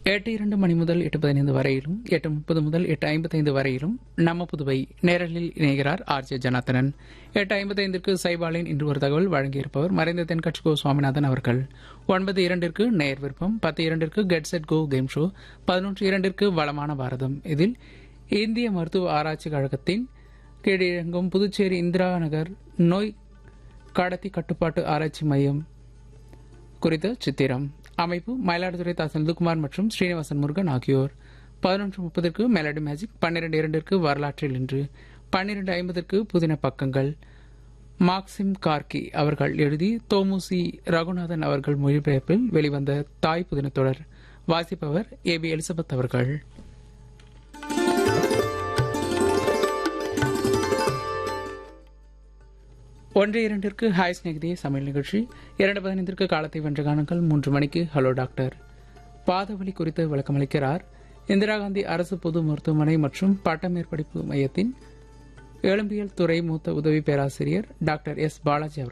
எட்டு இரண்டு மணி முதல் எட்டு பதினைந்து வரையிலும் எட்டு முப்பது முதல் எட்டு ஐம்பத்தைந்து வரையிலும் நம்ம புதுவை நேரலில் இணைகிறார் ஆர் ஜே ஜனார்த்தனன் எட்டு ஐம்பத்தைந்திற்கு சைபாலின் இன்று ஒரு தகவல் வழங்கியிருப்பவர் மறைந்த தென்கட்சி கோ சுவாமிநாதன் அவர்கள் ஒன்பது இரண்டிற்கு நேர் விருப்பம் பத்து இரண்டிற்கு get set go game show பதினொன்று இரண்டிற்கு வளமான பாரதம் இதில் இந்திய மருத்துவ ஆராய்ச்சி கழகத்தின் கீழிறங்கும் புதுச்சேரி இந்திரா நகர் நோய் கடத்தி கட்டுப்பாட்டு ஆராய்ச்சி மையம் குறித்த சித்திரம் அமைப்பு மயிலாடுதுறை தா செந்தில்குமார் மற்றும் ஸ்ரீனிவாசன் முருகன் ஆகியோர் பதினொன்று முப்பதற்கு மெலடி மேஜிக் பன்னிரண்டு இரண்டிற்கு வரலாற்றில் இன்று பன்னிரண்டு ஐம்பதற்கு புதின பக்கங்கள் மார்க்சிம் கார்கி அவர்கள் எழுதி தோமுசி ரகுநாதன் அவர்கள் மொழிபெயர்ப்பில் வெளிவந்த தாய் புதின தொடர் வாசிப்பவர் ஏ பி எலிசபெத் அவர்கள் ஒன்று இரண்டிற்கு ஹாய் ஸ்நேகிதி சமையல் நிகழ்ச்சி இரண்டு பதினைந்திற்கு காலத்தை வென்ற காணுங்கள் மூன்று மணிக்கு ஹலோ டாக்டர் பாதவலி குறித்து விளக்கமளிக்கிறார் இந்திரா காந்தி அரசு பொது மருத்துவமனை மற்றும் பட்டமேற்படிப்பு மையத்தின் எலும்பியல் துறை மூத்த உதவி பேராசிரியர் டாக்டர் எஸ் பாலாஜி அவர்கள்